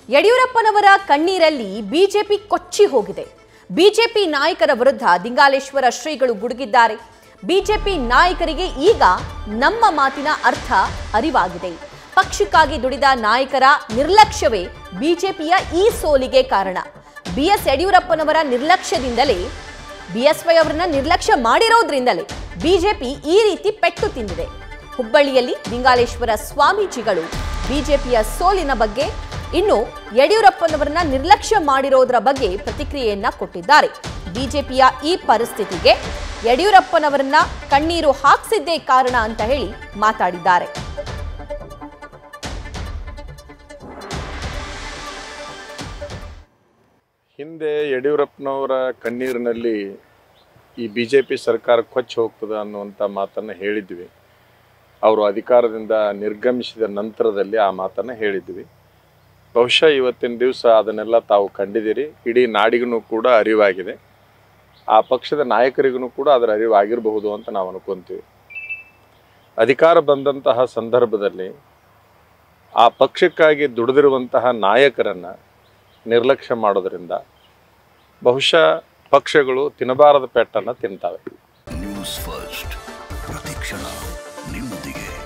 ಯಡಿಯೂರಪ್ಪನವರ ಕಣ್ಣೀರಲ್ಲಿ ಬಿಜೆಪಿ ಕೊಚ್ಚಿ ಹೋಗಿದೆ ಬಿಜೆಪಿ ನಾಯಕರ ವಿರುದ್ಧ ದಿಂಗಾಲೇಶ್ವರ ಶ್ರೀಗಳು ಗುಡುಗಿದ್ದಾರೆ ಬಿಜೆಪಿ ನಾಯಕರಿಗೆ ಈಗ ನಮ್ಮ ಮಾತಿನ ಅರ್ಥ ಅರಿವಾಗಿದೆ ಪಕ್ಷಕ್ಕಾಗಿ ದುಡಿದ ನಾಯಕರ ನಿರ್ಲಕ್ಷ್ಯವೇ ಬಿಜೆಪಿಯ ಈ ಸೋಲಿಗೆ ಕಾರಣ ಬಿಎಸ್ ಯಡಿಯೂರಪ್ಪನವರ ನಿರ್ಲಕ್ಷ್ಯದಿಂದಲೇ ಬಿಎಸ್ವೈ ಅವರನ್ನ ನಿರ್ಲಕ್ಷ್ಯ ಮಾಡಿರೋದ್ರಿಂದಲೇ ಬಿಜೆಪಿ ಈ ರೀತಿ ಪೆಟ್ಟು ತಿಂದಿದೆ ಹುಬ್ಬಳ್ಳಿಯಲ್ಲಿ ಲಿಂಗಾಲೇಶ್ವರ ಸ್ವಾಮೀಜಿಗಳು ಬಿಜೆಪಿಯ ಸೋಲಿನ ಬಗ್ಗೆ ಇನ್ನು ಯಡಿಯೂರಪ್ಪನವರನ್ನ ನಿರ್ಲಕ್ಷ್ಯ ಮಾಡಿರೋದ್ರ ಬಗ್ಗೆ ಪ್ರತಿಕ್ರಿಯೆಯನ್ನ ಕೊಟ್ಟಿದ್ದಾರೆ ಬಿಜೆಪಿಯ ಈ ಪರಿಸ್ಥಿತಿಗೆ ಯಡಿಯೂರಪ್ಪನವರನ್ನ ಕಣ್ಣೀರು ಹಾಕ್ಸಿದ್ದೇ ಕಾರಣ ಅಂತ ಹೇಳಿ ಮಾತಾಡಿದ್ದಾರೆ ಹಿಂದೆ ಯಡಿಯೂರಪ್ಪನವರ ಕಣ್ಣೀರಿನಲ್ಲಿ ಈ ಬಿ ಜೆ ಪಿ ಸರ್ಕಾರ ಕೊಚ್ಚಿ ಹೋಗ್ತದೆ ಅನ್ನುವಂಥ ಮಾತನ್ನು ಹೇಳಿದ್ವಿ ಅವರು ಅಧಿಕಾರದಿಂದ ನಿರ್ಗಮಿಸಿದ ನಂತರದಲ್ಲಿ ಆ ಮಾತನ್ನು ಹೇಳಿದ್ವಿ ಬಹುಶಃ ಇವತ್ತಿನ ದಿವಸ ಅದನ್ನೆಲ್ಲ ತಾವು ಕಂಡಿದ್ದೀರಿ ಇಡೀ ನಾಡಿಗೂ ಕೂಡ ಅರಿವಾಗಿದೆ ಆ ಪಕ್ಷದ ನಾಯಕರಿಗೂ ಕೂಡ ಅದರ ಅರಿವಾಗಿರಬಹುದು ಅಂತ ನಾವು ಅನ್ಕೊಂತೀವಿ ಅಧಿಕಾರ ಬಂದಂತಹ ಸಂದರ್ಭದಲ್ಲಿ ಆ ಪಕ್ಷಕ್ಕಾಗಿ ದುಡಿದಿರುವಂತಹ ನಾಯಕರನ್ನು ನಿರ್ಲಕ್ಷ್ಯ ಮಾಡೋದ್ರಿಂದ ಬಹುಶಃ ಪಕ್ಷಗಳು ತಿನ್ನಬಾರದ ಪೆಟ್ಟನ್ನು ತಿಂತಾವೆ ನ್ಯೂಸ್ ಫಸ್ಟ್ ಪ್ರತಿಕ್ಷಣ ನಿಮ್ಮೊಂದಿಗೆ